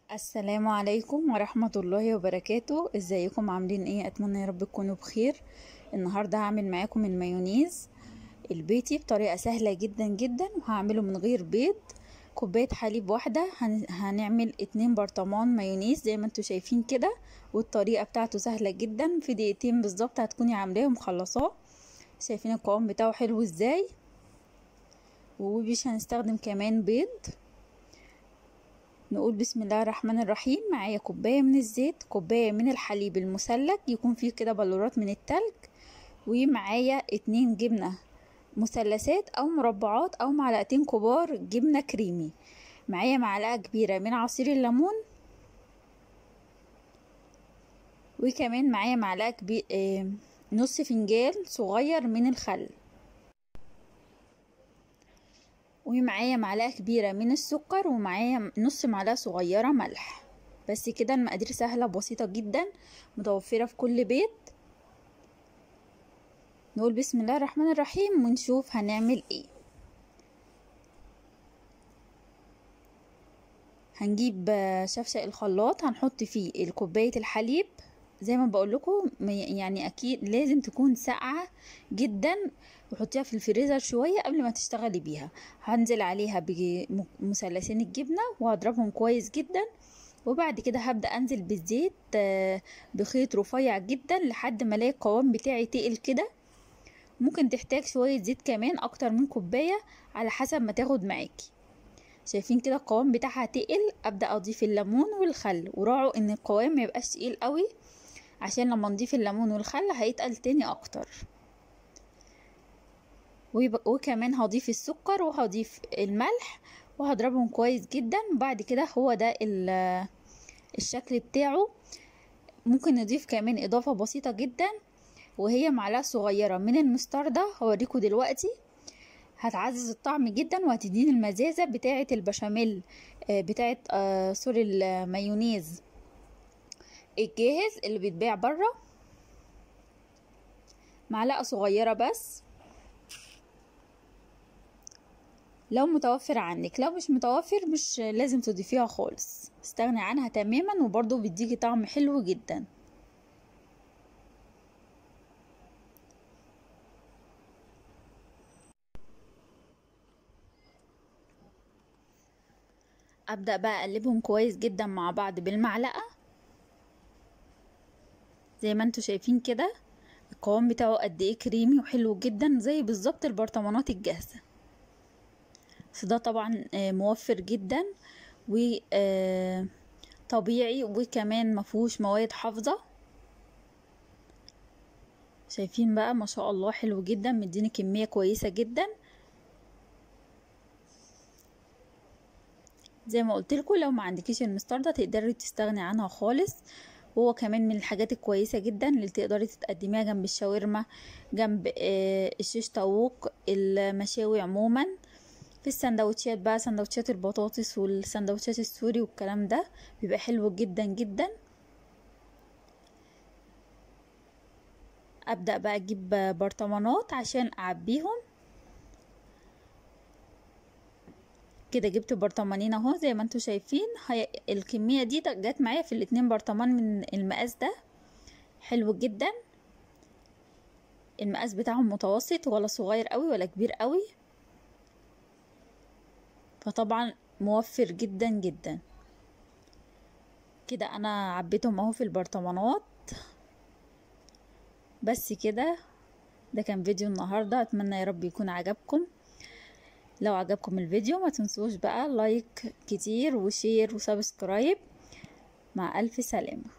السلام عليكم ورحمة الله وبركاته ازيكم عاملين ايه اتمنى يا رب تكونوا بخير النهاردة هعمل معاكم المايونيز البيتي بطريقة سهلة جدا جدا وهعمله من غير بيض كوباية حليب واحدة هن... هنعمل اتنين برطمان مايونيز زي ما انتوا شايفين كده والطريقة بتاعته سهلة جدا في دقيقتين بالظبط هتكوني عاملاه ومخلصاه شايفين القوام بتاعه حلو ازاي ومش هنستخدم كمان بيض نقول بسم الله الرحمن الرحيم معايا كوباية من الزيت كوباية من الحليب المثلج يكون فيه كده بلورات من التلج ومعايا اتنين جبنة مثلثات او مربعات او معلقتين كبار جبنة كريمي معايا معلقة كبيرة من عصير الليمون وكمان معايا معلقة كبيرة اه نص فنجان صغير من الخل ومعايا معلقة كبيرة من السكر ومعايا نص معلقة صغيرة ملح بس كده المقادير سهلة بسيطة جدا متوفرة في كل بيت نقول بسم الله الرحمن الرحيم ونشوف هنعمل ايه هنجيب شفشق الخلاط هنحط فيه الكوباية الحليب زي ما بقول لكم يعني اكيد لازم تكون ساقعه جدا وحطيها في الفريزر شويه قبل ما تشتغلي بيها هنزل عليها بمثلثين الجبنه وهضربهم كويس جدا وبعد كده هبدا انزل بالزيت بخيط رفيع جدا لحد ما الاقي القوام بتاعي تقل كده ممكن تحتاج شويه زيت كمان اكتر من كوبايه على حسب ما تاخد معاكي شايفين كده القوام بتاعها تقل ابدا اضيف الليمون والخل وراعوا ان القوام ما يبقاش تقيل قوي عشان لما نضيف الليمون والخل هيتقل تاني اكتر وكمان هضيف السكر وهضيف الملح وهضربهم كويس جدا بعد كده هو ده الشكل بتاعه ممكن نضيف كمان اضافة بسيطة جدا وهي معلقة صغيرة من المستردة هوريكم دلوقتي هتعزز الطعم جدا وهتديني المزازة بتاعة البشاميل بتاعة آه سوري المايونيز الجاهز اللي بيتباع بره معلقة صغيرة بس لو متوفر عندك لو مش متوفر مش لازم تضيفيها خالص استغني عنها تماما وبرضو بيديكي طعم حلو جدا ابدا بقى اقلبهم كويس جدا مع بعض بالمعلقه زي ما انتوا شايفين كده القوام بتاعه قد ايه كريمي وحلو جدا زي بالظبط البرطمانات الجاهزه بس ده طبعا موفر جدا و طبيعي وكمان مفهوش مواد حافظه شايفين بقى ما شاء الله حلو جدا مديني كميه كويسه جدا زي ما قلت لكم لو ما عندكيش المستردة تقدري تستغني عنها خالص وهو كمان من الحاجات الكويسه جدا اللي تقدري تقدميها جنب الشاورما جنب الشيش طاووق المشاوي عموما في السندوتشات بقى سندوتشات البطاطس والسندوتشات السوري والكلام ده بيبقى حلو جدا جدا ابدا بقى اجيب برطمانات عشان اعبيهم كده جبت برطمانين اهو زي ما انتوا شايفين هي الكميه دي جت معايا في الاتنين برطمان من المقاس ده حلو جدا المقاس بتاعهم متوسط ولا صغير قوي ولا كبير قوي فطبعا موفر جدا جدا كده انا عبيتهم اهو في البرطمانات بس كده ده كان فيديو النهارده اتمنى يا رب يكون عجبكم لو عجبكم الفيديو ما تنسوش بقى لايك كتير وشير وسبسكرايب مع ألف سلامة